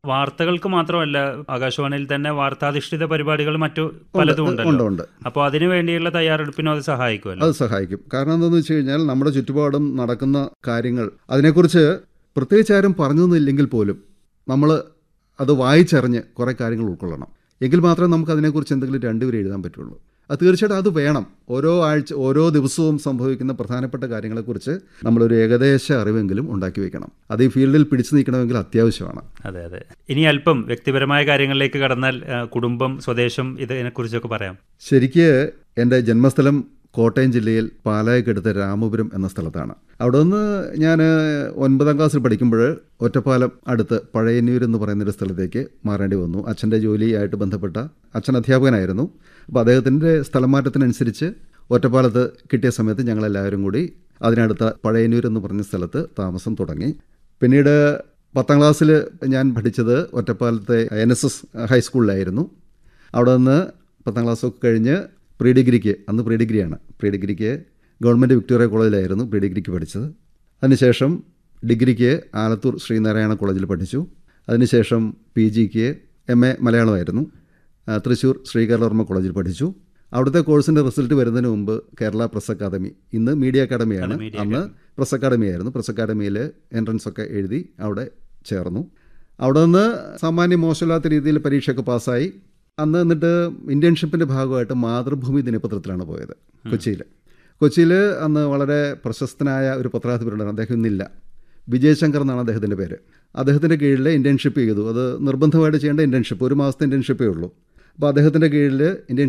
വാർത്തകൾക്ക് മാത്രമല്ല ആകാശവാണിയിൽ തന്നെ വാർത്താധിഷ്ഠിത പരിപാടികൾ മറ്റു പലതും ഉണ്ട് ഉണ്ടല്ലോ ഉണ്ട് അപ്പോൾ അതിനു വേണ്ടിയുള്ള തയ്യാറെടുപ്പിനും അത് സഹായിക്കുമല്ലോ അത് സഹായിക്കും കാരണം എന്താണെന്ന് വെച്ച് കഴിഞ്ഞാൽ നമ്മുടെ ചുറ്റുപാടും നടക്കുന്ന കാര്യങ്ങൾ അതിനെക്കുറിച്ച് പ്രത്യേകിച്ച് ആരും പറഞ്ഞൊന്നുമില്ലെങ്കിൽ പോലും നമ്മൾ അത് വായിച്ചറിഞ്ഞ് കുറേ കാര്യങ്ങൾ ഉൾക്കൊള്ളണം എങ്കിൽ മാത്രമേ നമുക്ക് അതിനെക്കുറിച്ച് എന്തെങ്കിലും രണ്ടുപേരും എഴുതാൻ പറ്റുള്ളൂ അത് തീർച്ചയായിട്ടും അത് വേണം ഓരോ ആഴ്ച ഓരോ ദിവസവും സംഭവിക്കുന്ന പ്രധാനപ്പെട്ട കാര്യങ്ങളെക്കുറിച്ച് നമ്മളൊരു ഏകദേശ അറിവെങ്കിലും ഉണ്ടാക്കി വെക്കണം അത് ഈ ഫീൽഡിൽ പിടിച്ചു നിൽക്കണമെങ്കിൽ അത്യാവശ്യമാണ് അതെ അതെ ഇനി അല്പം വ്യക്തിപരമായ കാര്യങ്ങളിലേക്ക് കടന്നാൽ ആ, കുടുംബം സ്വദേശം ഇതിനെക്കുറിച്ചൊക്കെ പറയാം ശരിക്ക് എൻ്റെ ജന്മസ്ഥലം കോട്ടയം ജില്ലയിൽ പാലായ്ക്കടുത്ത രാമപുരം എന്ന സ്ഥലത്താണ് അവിടെ നിന്ന് ഞാൻ ഒൻപതാം ക്ലാസ്സിൽ പഠിക്കുമ്പോൾ ഒറ്റപ്പാലം അടുത്ത് പഴയന്നൂർ എന്ന് പറയുന്നൊരു സ്ഥലത്തേക്ക് മാറേണ്ടി വന്നു അച്ഛൻ്റെ ജോലിയായിട്ട് ബന്ധപ്പെട്ട അച്ഛൻ അധ്യാപകനായിരുന്നു അപ്പോൾ അദ്ദേഹത്തിൻ്റെ സ്ഥലമാറ്റത്തിനനുസരിച്ച് ഒറ്റപ്പാലത്ത് കിട്ടിയ സമയത്ത് ഞങ്ങളെല്ലാവരും കൂടി അതിനടുത്ത പഴയന്നൂർ എന്ന് പറഞ്ഞ സ്ഥലത്ത് താമസം തുടങ്ങി പിന്നീട് പത്താം ക്ലാസ്സിൽ ഞാൻ പഠിച്ചത് ഒറ്റപ്പാലത്തെ എൻ എസ് എസ് ഹൈസ്കൂളിലായിരുന്നു അവിടെ നിന്ന് പത്താം ക്ലാസ്സൊക്കെ കഴിഞ്ഞ് പ്രീ ഡിഗ്രിക്ക് അന്ന് പ്രീ ഡിഗ്രിയാണ് പ്രീ ഡിഗ്രിക്ക് ഗവൺമെൻറ് വിക്ടോറിയ കോളേജിലായിരുന്നു പ്രീ ഡിഗ്രിക്ക് പഠിച്ചത് അതിനുശേഷം ഡിഗ്രിക്ക് ആലത്തൂർ ശ്രീനാരായണ കോളേജിൽ പഠിച്ചു അതിനുശേഷം പി ജിക്ക് എം എ മലയാളമായിരുന്നു ആ, തൃശ്ശൂർ ശ്രീകരവർമ്മ കോളേജിൽ പഠിച്ചു അവിടുത്തെ കോഴ്സിൻ്റെ റിസൾട്ട് വരുന്നതിന് മുമ്പ് കേരള പ്രസ് അക്കാദമി ഇന്ന് മീഡിയ അക്കാദമിയാണ് അന്ന് പ്രസ് അക്കാദമി ആയിരുന്നു പ്രസ് അക്കാദമിയിൽ എൻട്രൻസ് ഒക്കെ എഴുതി അവിടെ ചേർന്നു അവിടെ നിന്ന് സാമാന്യം മോശമില്ലാത്ത രീതിയിൽ പരീക്ഷയൊക്കെ പാസ്സായി അന്ന് എന്നിട്ട് ഇന്റേൺഷിപ്പിൻ്റെ ഭാഗമായിട്ട് മാതൃഭൂമി ദിനപത്രത്തിലാണ് പോയത് കൊച്ചിയിൽ കൊച്ചിയിൽ അന്ന് വളരെ പ്രശസ്തനായ ഒരു പത്രാധിപരുണ്ടായിരുന്നു അദ്ദേഹം ഇന്നില്ല വിജയശങ്കർ എന്നാണ് അദ്ദേഹത്തിൻ്റെ പേര് അദ്ദേഹത്തിൻ്റെ കീഴിൽ ഇൻറ്റേൺഷിപ്പ് ചെയ്തു അത് നിർബന്ധമായിട്ട് ചെയ്യേണ്ട ഇൻറ്റേൺഷിപ്പ് ഒരു മാസത്തെ ഇൻറ്റേൺഷിപ്പേ ഉള്ളൂ അപ്പോൾ അദ്ദേഹത്തിൻ്റെ കീഴിൽ ഇന്ത്യൻ